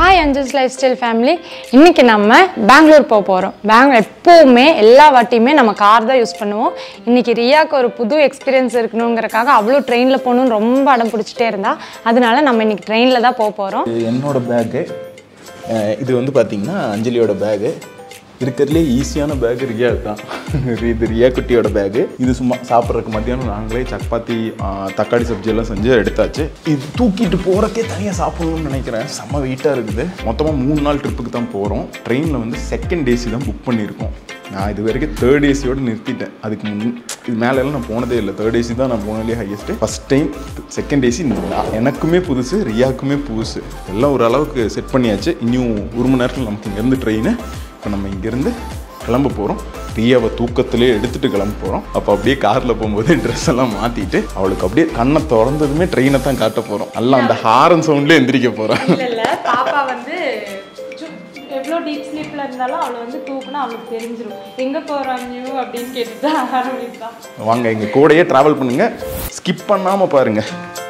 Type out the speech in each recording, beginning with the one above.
Hi அஞ்சல்ஸ் lifestyle family இன்னைக்கு நம்ம பெங்களூர் போக போகிறோம் பெங்களூர் எப்போவுமே எல்லா வாட்டியுமே நம்ம கார் தான் யூஸ் பண்ணுவோம் இன்னைக்கு ரியாக்கு ஒரு புது எக்ஸ்பீரியன்ஸ் இருக்கணுங்கிறக்காக அவ்வளோ ட்ரெயினில் போகணும்னு ரொம்ப அடம் பிடிச்சிட்டே இருந்தா அதனால நம்ம இன்னைக்கு ட்ரெயினில் தான் போக போகிறோம் இது என்னோட பேக்கு இது வந்து பார்த்தீங்கன்னா அஞ்சலியோட பேகு இருக்கிறதுலே ஈஸியான பேக் ரியா தான் இது ரியா குட்டியோட பேகு இது சும்மா சாப்பிட்றதுக்கு மத்தியானம் நாங்களே சப்பாத்தி ஆ, தக்காளி சப்ஜி எல்லாம் செஞ்சு எடுத்தாச்சு இது தூக்கிட்டு போகிறக்கே தனியாக சாப்பிடணும்னு நினைக்கிறேன் செம்ம வெயிட்டாக இருக்குது மொத்தமாக மூணு நாள் ட்ரிப்புக்கு தான் போகிறோம் ட்ரெயினில் வந்து செகண்ட் ஏசி தான் புக் பண்ணியிருக்கோம் நான் இது வரைக்கும் தேர்ட் ஏசியோடு நிறுத்திட்டேன் அதுக்கு முன் இது மேலெல்லாம் நான் போனதே இல்லை தேர்ட் ஏசி தான் நான் போனதுலேயே highest first time second AC எனக்குமே புதுசு ரியாக்குமே புதுசு எல்லாம் ஓரளவுக்கு செட் பண்ணியாச்சு இன்னும் ஒரு மணி நேரத்தில் நமக்கு இங்கேருந்து ட்ரெயின் இப்போ நம்ம இங்கேருந்து கிளம்ப போகிறோம் ரியாவை தூக்கத்திலே எடுத்துகிட்டு கிளம்ப போகிறோம் அப்போ அப்படியே காரில் போகும்போது ட்ரெஸ் எல்லாம் மாற்றிட்டு அவளுக்கு அப்படியே கண்ணை திறந்ததுமே ட்ரெயினை தான் காட்ட போகிறோம் எல்லாம் அந்த ஹாரன் சவுண்ட்லேயே எந்திரிக்க போகிறேன் இல்லை பாப்பா வந்து எவ்வளோ டீப் ஸ்லீப்பில் இருந்தாலும் அவளை வந்து தூக்குனா அவளுக்கு தெரிஞ்சிடும் எங்கே போகிறாங்க அப்படின்னு கேட்டுட்டு தான் ஆரம்பிப்பான் வாங்க எங்கள் கூடயே ட்ராவல் பண்ணுங்க ஸ்கிப் பண்ணாமல் பாருங்க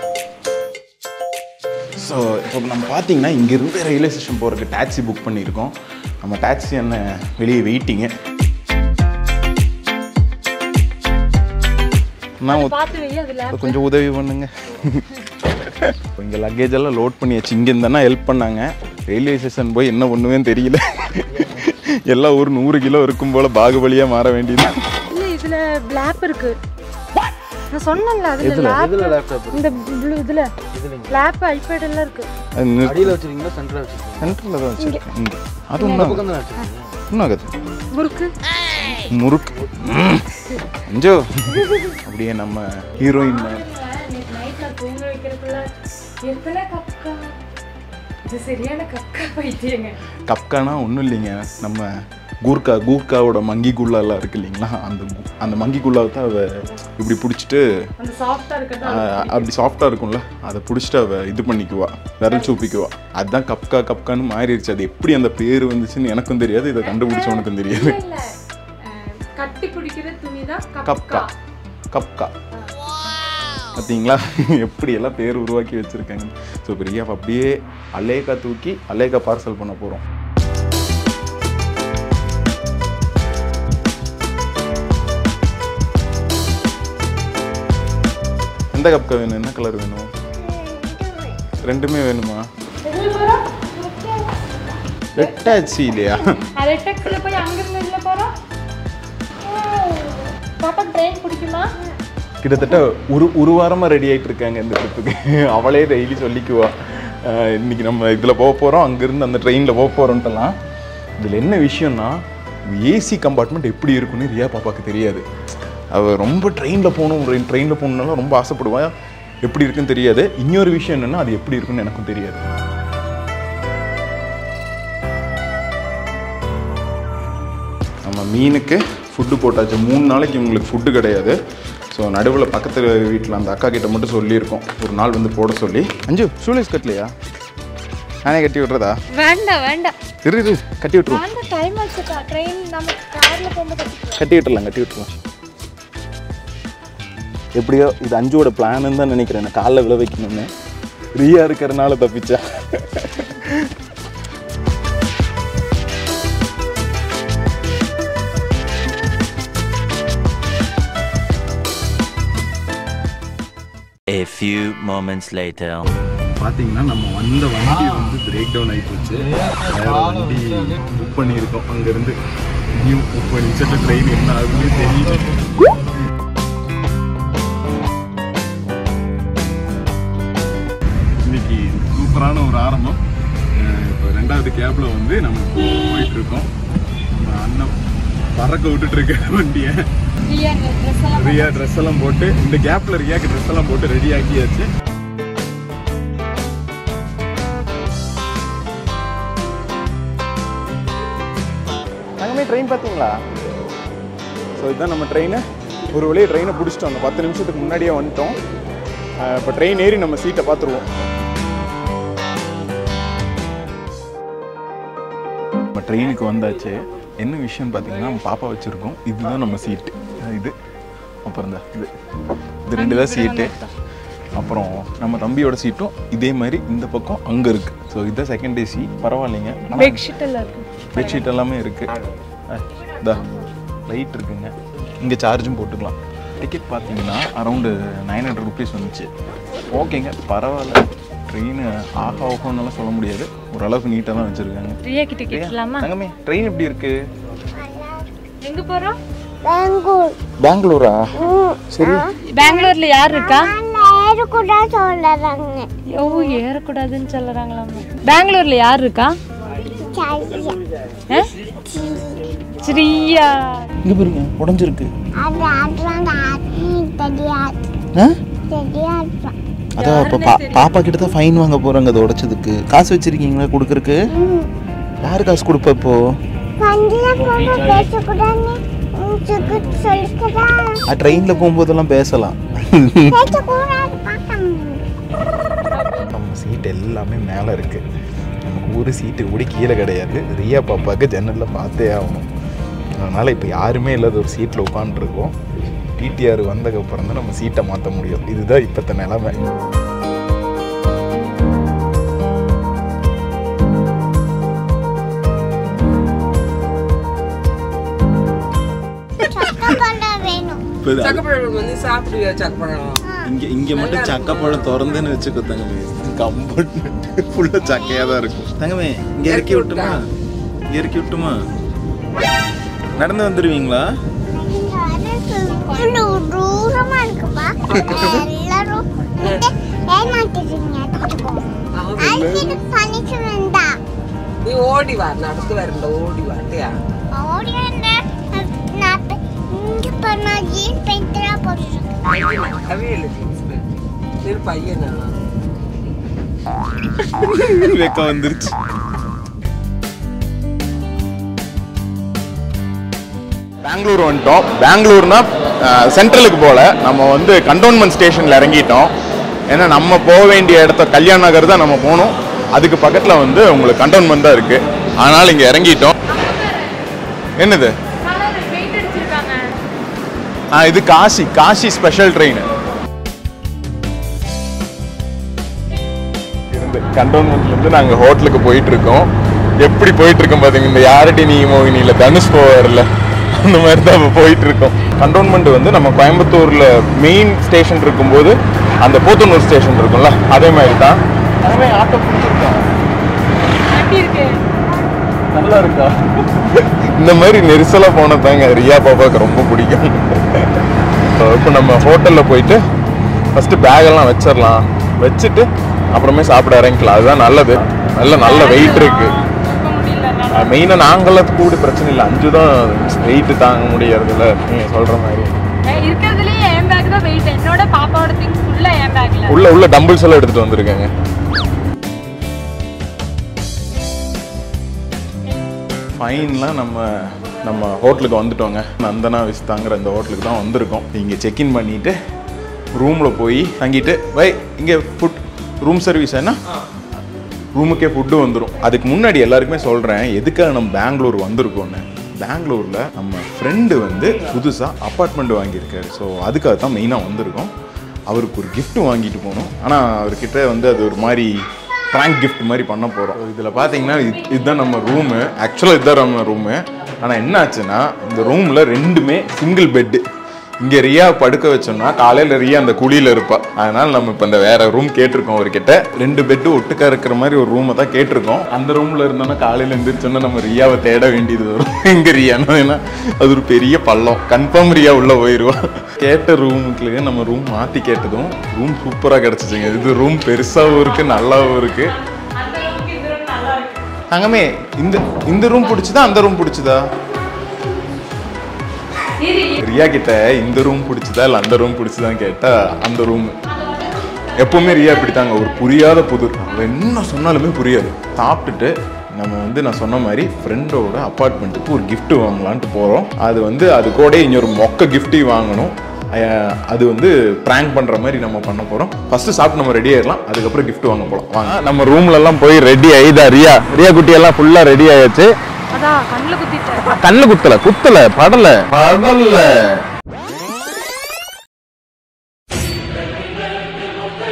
ஸோ இப்போ நம்ம பார்த்தீங்கன்னா இங்கேருந்து ரயில்வே ஸ்டேஷன் போகிறதுக்கு டாக்ஸி புக் பண்ணியிருக்கோம் நம்ம டாக்ஸி என்ன வெளியே வெயிட்டிங்க நான் ஒத்- பார்த்து வை அதில் கொஞ்சம் உதவி பண்ணுங்க இப்போ இங்கே லக்கேஜ் எல்லாம் லோட் பண்ணியாச்சு இங்கே இருந்தானா ஹெல்ப் பண்ணாங்க ரயில்வே ஸ்டேஷன் போய் என்ன பண்ணுவேன்னு தெரியல எல்லாம் ஒரு நூறு கிலோ இருக்கும் போல பாகுபலியாக மாற வேண்டியது இல்லை இதில் லேப் இருக்கு நான் சொன்னேன்ல அதில் லேப் இந்த ப்ளூ இதில் லேப் ஐபேட் எல்லாம் இருக்கு அது நிறு- அடியில் வச்சிருக்கீங்களா சென்டரில் வச்சிருக்கீங்களா சென்டரில் தான் வச்சிருக்கேன் இங்கே அது ஒன்றும் பக்கம் தான் வச்சிருக்கீங்க ஒன்றும் ஆகாது முறுக்கு முறுக்கு அஞ்சோ அப்படியே நம்ம ஹீரோயின் நைட்டில் தூங்க வைக்கிறதுக்குள்ள எத்தனை கப்கா இது சரியான கப்கா பைத்தியங்க கப்கானா ஒன்றும் இல்லைங்க நம்ம கூர்க்கா கூர்க்காவோட மங்கி குல்லாலாம் இருக்கு இல்லைங்களா அந்த கு- அந்த மங்கி குல்லாவை தான் அவ இப்படி பிடிச்சிட்டு அந்த சாஃப்டாக இருக்கிறது ஆஹ், அப்படி சாஃப்டாக இருக்கும்ல அதை பிடிச்சிட்டு அவ இது பண்ணிக்குவா விரல் சூப்பிக்குவா அதுதான் கப்கா கப்கான்னு மாறிடுச்சு அது எப்படி அந்த பேர் வந்துச்சுன்னு எனக்கும் தெரியாது இதை கண்டுபிடிச்சவனுக்கும் தெரியாது இல்லை கட்டி பிடிக்கிற துணி தான் கப்கா கப்கா பார்த்தீங்களா எப்படி எல்லாம் பேர் உருவாக்கி வச்சுருக்காங்க ஸோ பெரிய அப்படியே அலேக்கா தூக்கி அலேக்கா பார்சல் பண்ண போகிறோம் எந்த கப்கா வேணும் என்ன கலர் வேணும் ரெண்டுமே வேணுமா ரெட்டாச்சு இல்லையா ரெட்டக்ஸில் போய் அங்கிருந்து இதில் போகிறோம் பாப்பா ட்ரெயின் பிடிக்குமா கிட்டத்தட்ட ஒரு ஒரு வாரமாக ரெடி ஆகிட்டு இருக்காங்க இந்த ட்ரிப்புக்கு அவளே டெய்லி சொல்லிக்குவா அஹ் இன்னைக்கு நம்ம இதில் போக போகிறோம் அங்கேருந்து அந்த ட்ரெயினில் போக போகிறோன்ட்டுலாம் இதில் என்ன விஷயம்னா ஏசி கம்பார்ட்மெண்ட் எப்படி இருக்குன்னு ரியா பாப்பாவுக்கு தெரியாது அவள் ரொம்ப ட்ரெயினில் போகணும் ட்ரெயினில் போகணுன்னாலும் ரொம்ப ஆசைப்படுவா எப்படி இருக்குன்னு தெரியாது இன்னொரு விஷயம் என்னென்னா அது எப்படி இருக்குன்னு எனக்கும் தெரியாது நம்ம மீனுக்கு ஃபுட்டு போட்டாச்சு மூணு நாளைக்கு இவங்களுக்கு ஃபுட்டு கிடையாது ஸோ நடுவில் பக்கத்து வீட்டில் அந்த அக்கா கிட்ட மட்டும் சொல்லியிருக்கோம் ஒரு நாள் வந்து போட சொல்லி அஞ்சு ஷூலேஸ் கட்டலையா நானே கட்டி விட்றதா வேண்டாம் வேண்டாம் இரு இரு கட்டி விட்ருவோம் அந்த டைம் ஆச்சுக்கா ட்ரெயின் நம்ம காரில் போகும்போது கட்டி விட்டுறலாம் கட்டி விட்டுருவோம் எப்படியோ இது அஞ்சுவோட பிளான்னு தான் நினைக்கிறேன் நான் காலில் விழ வைக்கணும்னு ரியா இருக்கிறனால தப்பிச்சா A few moments later. பார்த்தீங்கன்னா நம்ம வந்த வண்டி வந்து பிரேக் டவுன் ஆகி போச்சு வேற வண்டி புக் பண்ணியிருக்கோம் அங்கேருந்து நியூ முப்பது நிமிஷத்தில் ட்ரெயின் என்ன ஆகுதுன்னு தெரியல இன்னைக்கு சூப்பரான ஒரு ஆரம்பம் அஹ் இப்போ ரெண்டாவது கேப்ல வந்து நம்ம போயிட்டு இருக்கோம் நம்ம அண்ணன் பறக்க விட்டுட்டு இருக்க வண்டியை ரியா ட்ரெஸ் எல்லாம் போட்டு இந்த கேப்ல ரியாக்கு ட்ரெஸ் எல்லாம் போட்டு ரெடி ஆக்கியாச்சு தங்கமே ட்ரெயின் பார்த்தீங்களா ஸோ இதுதான் நம்ம ட்ரெயின் ஒரு வழியாக ட்ரெயினை பிடிச்சிட்டோம் அந்த பத்து நிமிஷத்துக்கு முன்னாடியே வந்துட்டோம் இப்போ ட்ரெயின் ஏறி நம்ம சீட்டை பார்த்துருவோம் நம்ம ட்ரெயினுக்கு வந்தாச்சு என்ன விஷயம்னு பார்த்தீங்கன்னா நம்ம பாப்பா வச்சுருக்கோம் இதுதான் நம்ம சீட்டு இது அப்புறம் தான் இது இது ரெண்டு தான் சீட்டு அப்புறம் நம்ம தம்பியோட சீட்டும் இதே மாதிரி இந்த பக்கம் அங்கே இருக்குது ஸோ இதுதான் செகண்ட் ஏசி பரவாயில்லைங்க பெட்ஷீட் எல்லாம் இருக்கு பெட்ஷீட் எல்லாமே இருக்குது இதா லைட் இருக்குங்க இங்கே சார்ஜும் போட்டுக்கலாம் டிக்கெட் பார்த்தீங்கன்னா அரௌண்டு நைன் ஹண்ட்ரட் ருபீஸ் வந்துச்சு ஓகேங்க பரவாயில்ல ட்ரெயின் ஆக ஓகோன்னெல்லாம் சொல்ல முடியாது ஓரளவுக்கு நீட்டாக தான் வச்சுருக்காங்க பிரியா கிட்ட கேட்கலாமா தங்கமே ட்ரெயின் எப்படி இருக்கு எங்க போறோம் பெங்களூர் பெங்களூரா சரி பெங்களூர்ல யார் இருக்கா நேரு கூட சொல்லுறாங்க ஓ ஏறக்கூடாதுன்னு சொல்லுறாங்களாமா பெங்களூர்ல யார் இருக்கா சரியா ஆ? ஸ்ரீயா இங்கே பாருங்க உடஞ்சிருக்கு அது அதுதான் ஆத்மி தெரியாது தெரியாது அதான் இப்போ பா பாப்பா கிட்ட தான் ஃபைன் வாங்க போகிறாங்க அதை உடைச்சதுக்கு காசு வச்சிருக்கீங்களா கொடுக்கறக்கு யார் காசு கொடுப்பா இப்போ பந்தில போக பேசக்கூடாது சொல்லிக்கிறா ட்ரெயினில் போகும்போதெல்லாம் பேசலாம் பேசக்கூடாது பார்க்கணும் நம்ம சீட் எல்லாமே மேலே இருக்குது நமக்கு ஒரு சீட்டு கூட கீழே கிடையாது ரியா பாப்பாவுக்கு ஜன்னலில் பார்த்தே ஆகணும் அதனால் இப்போ யாருமே இல்லாத ஒரு சீட்டில் உட்காந்துருக்கோம் டிடிஆர் வந்ததுக்கப்புறம் தான் நம்ம சீட்டை மாற்ற முடியும் இதுதான் இப்போத்த நிலைமை சக்கப்பழம் வேணும் சக்கப்பழம் வந்து சாப்பிடுவியா சக்கப்பழம் இங்கே இங்கே மட்டும் சக்கப்பழம் திறந்துன்னு வச்சுக்கோ தங்கமே கம்பௌண்ட் ஃபுல்லாக சக்கையாக தான் இருக்கும் தங்கமே இங்கே இறக்கி விட்டுமா இங்கே இறக்கி விட்டுமா நடந்து வந்துடுவீங்களா இவ்வளவு தூரமா இருக்குப்பா எல்லாரும் ஏமாத்திட்டீங்க அழைச்சிட்டு பண்ணிட்டு வந்தா നീ ഓടി വാ നടന്നു വരണ്ട ഓടി വാട്ടിയാ ஓடி வந்த நான் இப்ப இங்க பண்ண ஜீன் பெயிண்டரா போட்டுருக்கேன் അവയല്ലേ ജീൻസ് നീ പയ്യനാ வெக்க வந்துருச்சு பெங்களூர் வந்துட்டோம் பெங்களூர்னா சென்ட்ரலுக்கு போல நம்ம வந்து கண்டோன்மெண்ட் ஸ்டேஷனில் இறங்கிட்டோம் ஏன்னா நம்ம போக வேண்டிய இடத்த கல்யாண நகர் தான் நம்ம போகணும் அதுக்கு பக்கத்தில் வந்து உங்களுக்கு கண்டோன்மெண்ட் தான் இருக்குது அதனால் இங்கே இறங்கிட்டோம் என்னது ஆ இது காசி காசி ஸ்பெஷல் ட்ரெயின் இருந்து கண்டோன்மெண்ட்லேருந்து நாங்கள் ஹோட்டலுக்கு போயிட்டு இருக்கோம் எப்படி போயிட்டு இருக்கோம் பார்த்தீங்க இந்த யாரடி நீ மோகினியில் தனுஷ் போவார்ல அந்த மாதிரி தான் இப்போ போயிட்டு இருக்கோம் கண்டோன்மெண்ட் வந்து நம்ம கோயம்புத்தூரில் மெயின் ஸ்டேஷன் இருக்கும்போது அந்த போத்தனூர் ஸ்டேஷன் இருக்கும்ல அதே மாதிரி தான் அவன் ஆட்டோ பிடிச்சிருக்கான் நல்லா இருக்கா இந்த மாதிரி நெரிசலாக போனதாங்க ரியா பாப்பாவுக்கு ரொம்ப பிடிக்கும் இப்போ நம்ம ஹோட்டலில் போயிட்டு ஃபஸ்ட்டு பேகெல்லாம் வச்சிடலாம் வச்சுட்டு அப்புறமே சாப்பிட இறங்கிக்கலாம் அதுதான் நல்லது நல்ல நல்ல வெயிட் இருக்கு மெயினாக நாங்களாம் கூட பிரச்சனை இல்லை அஞ்சு தான் வெயிட் தாங்க முடியறதில்ல நீங்கள் சொல்கிற மாதிரி இருக்கிறதுலயே என் பேக் தான் வெயிட் என்னோட பாப்பாவோட திங்ஸ் ஃபுல்லா என் பேக்ல உள்ள உள்ள டம்பிள்ஸ் எல்லாம் எடுத்துட்டு வந்திருக்கேங்க ஃபைன்லாம் நம்ம நம்ம ஹோட்டலுக்கு வந்துட்டோங்க நந்தனா விஸ்தாங்கிற அந்த ஹோட்டலுக்கு தான் வந்திருக்கோம் இங்கே செக்இன் பண்ணிட்டு ரூமில் போய் தங்கிட்டு வை இங்கே ஃபுட் ரூம் சர்வீஸ் என்ன ரூமுக்கே ஃபுட்டு வந்துடும் அதுக்கு முன்னாடி எல்லாருக்குமே சொல்கிறேன் எதுக்காக நம்ம பெங்களூர் வந்திருக்கோன்னு பெங்களூரில் நம்ம ஃப்ரெண்டு வந்து புதுசாக அப்பார்ட்மெண்ட் வாங்கியிருக்காரு ஸோ அதுக்காக தான் மெயினாக வந்திருக்கோம் அவருக்கு ஒரு gift வாங்கிட்டு போகணும் ஆனால் அவர்கிட்ட வந்து அது ஒரு மாதிரி ப்ராங்க் gift மாதிரி பண்ண போகிறோம் இதில் பார்த்தீங்கன்னா இது- இதுதான் நம்ம ரூமு ஆக்சுவலாக இதுதான் நம்ம ரூமு ஆனால் என்ன ஆச்சுன்னா இந்த ரூமில் ரெண்டுமே சிங்கிள் பெட்டு இங்கே ரியா படுக்க வச்சோம்னா காலையில் ரியா அந்த குழியில் இருப்பா அதனால நம்ம இப்போ இந்த வேற ரூம் கேட்டிருக்கோம் அவர்கிட்ட ரெண்டு பெட்டு ஒட்டுக்கா இருக்கிற மாதிரி ஒரு ரூமை தான் கேட்டிருக்கோம் அந்த ரூமில் இருந்தோம்னா காலையில் எந்திரிச்சோன்னா நம்ம ரியாவை தேட வேண்டியது வரும் எங்க ரியானா ஏன்னா அது ஒரு பெரிய பள்ளம் கன்ஃபார்ம் ரியா உள்ள போயிடுவா கேட்ட ரூமுக்கு நம்ம ரூம் மாற்றி கேட்டதும் ரூம் சூப்பராக கிடச்சிச்சுங்க இது ரூம் பெருசாகவும் இருக்குது நல்லாவும் இருக்குது தங்கமே இந்த இந்த ரூம் பிடிச்சதா அந்த ரூம் பிடிச்சதா ரியா கிட்ட இந்த ரூம் பிடிச்சதா இல்லை அந்த ரூம் பிடிச்சதான்னு கேட்டா அந்த ரூம் எப்பவுமே ரியா இப்படித்தாங்க ஒரு புரியாத புது அவ என்ன சொன்னாலுமே புரியாது சாப்பிட்டுட்டு நம்ம வந்து நான் சொன்ன மாதிரி ஃப்ரெண்டோட அப்பார்ட்மெண்ட்டுக்கு ஒரு gift வாங்கலான்ட்டு போகிறோம் அது வந்து அது கூட இன்னொரு மொக்க கிஃப்டையும் வாங்கணும் அஹ் அது வந்து ப்ராங்க் பண்ணுற மாதிரி நம்ம பண்ண போகிறோம் ஃபஸ்ட்டு சாப்பிட்டு நம்ம ரெடி ஆயிடலாம் அதுக்கப்புறம் gift வாங்க போகலாம் வாங்க நம்ம ரூம்லலாம் போய் ரெடி ஆயிதா ரியா ரியா குட்டியெல்லாம் ஃபுல்லாக ரெடி ஆயாச்சு அதான் கண்ணுல குத்திட்டேன் கண்ணு குத்தல குத்தல படல படல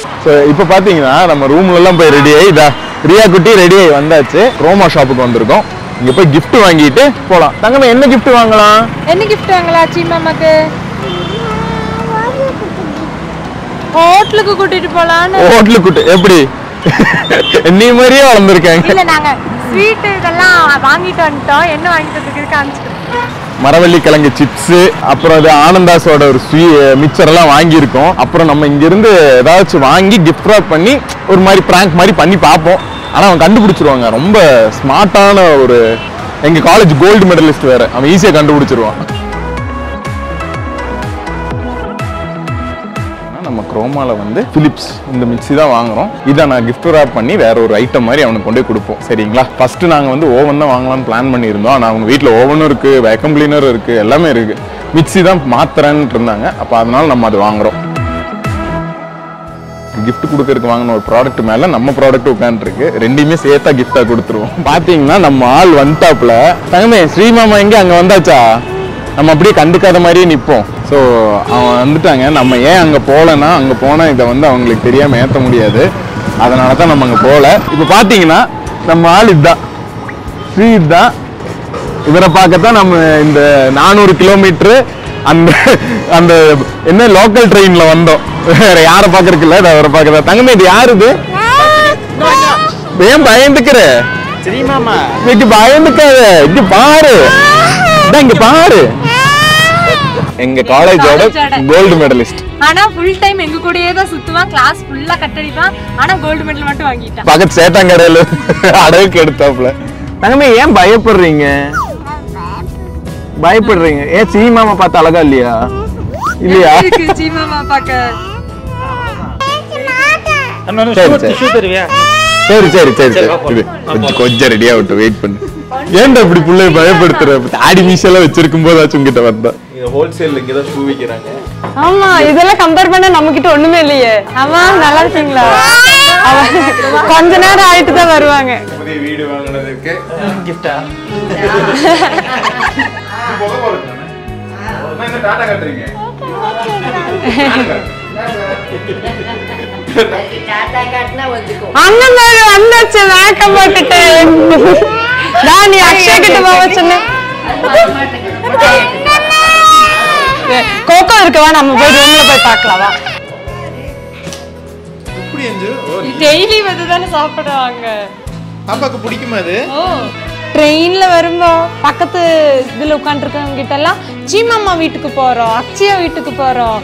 ஸோ இப்போ பார்த்தீங்கன்னா நம்ம ரூம்ல எல்லாம் போய் ரெடி ஆகி இதா ரியா குட்டி ரெடி ஆகி வந்தாச்சு ரோமா ஷாப்புக்கு வந்திருக்கோம் இங்க போய் gift வாங்கிட்டு போலாம் தங்கமே என்ன gift வாங்கலாம் என்ன கிஃப்ட் வாங்கலாம் சீமாமாக்கு ஹோட்டலுக்கு கூட்டிட்டு போலான்னு ஹோட்டலு குட்டு எப்படி நீ மாதிரியே வளர்ந்துருக்காங்க இல்ல நாங்க ஸ்வீட் இதெல்லாம் வாங்கிட்டு வந்துட்டோம் என்ன வாங்கிட்டு வந்து காமிச்சிட்டு மரவள்ளி கிழங்கு சிப்ஸ் அப்புறம் அது ஆனந்தாஸோட ஒரு ஸ்வீ மிக்சர் எல்லாம் வாங்கியிருக்கோம் அப்புறம் நம்ம இங்க இருந்து ஏதாச்சும் வாங்கி கிஃப்ட் ராப் பண்ணி ஒரு மாதிரி பிராங்க் மாதிரி பண்ணி பார்ப்போம் ஆனா அவன் கண்டுபிடிச்சிருவாங்க ரொம்ப ஸ்மார்ட்டான ஒரு எங்க காலேஜ் கோல்டு மெடலிஸ்ட் வேற அவன் ஈஸியா கண்டுபிடிச்சிருவான் நம்ம குரோமால வந்து பிலிப்ஸ் இந்த மிக்ஸி தான் வாங்குறோம் இதை நான் gift wrap பண்ணி வேற ஒரு ஐட்டம் மாதிரி அவனுக்கு கொண்டு போய் கொடுப்போம் சரிங்களா ஃபர்ஸ்ட் நாங்க வந்து ஓவன் தான் வாங்கலாம்னு பிளான் பண்ணியிருந்தோம் ஆனால் அவங்க வீட்டில் ஓவனும் இருக்கு வேக்கம் கிளீனர் இருக்கு எல்லாமே இருக்கு மிக்ஸி தான் மாத்துறேன்னு இருந்தாங்க அப்போ அதனால நம்ம அது வாங்குறோம் gift கொடுக்கறதுக்கு வாங்கின ஒரு ப்ராடக்ட் மேல நம்ம ப்ராடக்ட் உட்காந்துருக்கு ரெண்டையுமே சேர்த்தா gift-ஆ கொடுத்துருவோம் பாத்தீங்கன்னா நம்ம ஆள் வந்துட்டாப்ல தங்கமே ஸ்ரீமாமா எங்க அங்க வந்தாச்சா நம்ம அப்படியே கண்டுக்காத மாதிரியே நிப்போம் ஸோ அவன் வந்துட்டாங்க நம்ம ஏன் அங்க போகலன்னா அங்க போனா இதை வந்து அவங்களுக்கு தெரியாம ஏத்த முடியாது அதனால தான் நம்ம அங்க போகல இப்போ பாத்தீங்கன்னா நம்ம ஆள் இதுதான் ஸ்ரீ இதுதான் இவரை பார்க்கத்தான் நம்ம இந்த நானூறு கிலோமீட்டர் அந்த அந்த என்ன லோக்கல் ட்ரெயின்ல வந்தோம் வேற யாரை பார்க்கறதுக்கு இல்ல அவரை பார்க்கறதா தங்கமே இது யாரு இது ஏன் பயந்துக்கிற சரிமாமா இங்க பயந்துக்காத இங்க பாரு இதான் இங்க பாரு எங்க காலேஜோட கோல்டு மெடலிஸ்ட் ஆனா ஃபுல் டைம் எங்க கூடயே தான் சுத்துவான் கிளாஸ் ஃபுல்லா கட்டடிப்பான் ஆனா கோல்டு மெடல் மட்டும் வாங்கிட்டான் பக்கத்து சேட்டாங்கடையில அடகுக்கு எடுத்தாப்புல தங்கமே ஏன் பயப்படுறீங்க பயப்படுறீங்க ஏன் சீமாமா பார்த்து அழகா இல்லையா இல்லையா இருக்கு சீமாமா பாக்க சரி, சரி. ஷூ தருவியா சரி சரி சரி சரி வா, இது போலாம். கொஞ்சம் கொஞ்சம் ரெடியா விட்டு வெயிட் பண்ணு ஏன்டா இப்படி புள்ளைய பயப்படுத்துற தாடி மீசெல்லாம் வச்சிருக்கும் போதாச்சும் உங்ககிட்ட வந்தா ஹோல்சேல்ல இங்க தான் ஷூ விக்கிறாங்க ஆமா இதெல்லாம் கம்பேர் பண்ண நம்ம கிட்ட ஒண்ணுமே இல்லையே ஆமா நல்லா இருக்கீங்களா அவ- கொஞ்ச நேரம் ஆயிட்டு தான் வருவாங்க புதிய வீடு வாங்குனதுக்கு கிஃப்டா டாடா காட்டுறீங்க அண்ணன் மாதிரி வந்தாச்சு மேக்கப் போட்டுட்டு நான் நீ அக்ஷய் கிட்ட போக சொன்ன கோகோ இருக்கவா நம்ம போய் ரூம்ல போய் பார்க்கலாம் வா எப்படி அஞ்சு டெய்லி வந்து தானே சாப்பிடுவாங்க பாப்பாக்கு பிடிக்குமா அது ட்ரெயின்ல வரும்போ பக்கத்து இதுல உட்காந்துருக்கவங்க கிட்ட எல்லாம் சீமாமா வீட்டுக்கு போறோம் அக்ஷயா வீட்டுக்கு போறோம்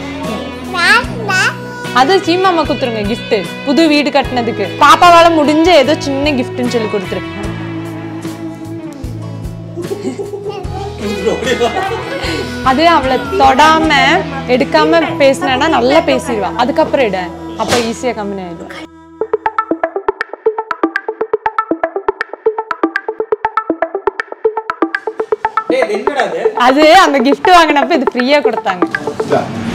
அது சீமாமா குத்துருங்க gift புது வீடு கட்டினதுக்கு பாப்பாவால முடிஞ்ச ஏதோ சின்ன கிஃப்ட்னு சொல்லி கொடுத்துரு அது அவளை தொடாம எடுக்காம பேசினா நல்லா பேசிடுவா அதுக்கப்புறம் இட அப்ப ஈஸியா கம்மி ஆயிடும் டேய் இது என்னடா இது அது அந்த gift வாங்கினப்ப இது ஃப்ரீயா கொடுத்தாங்க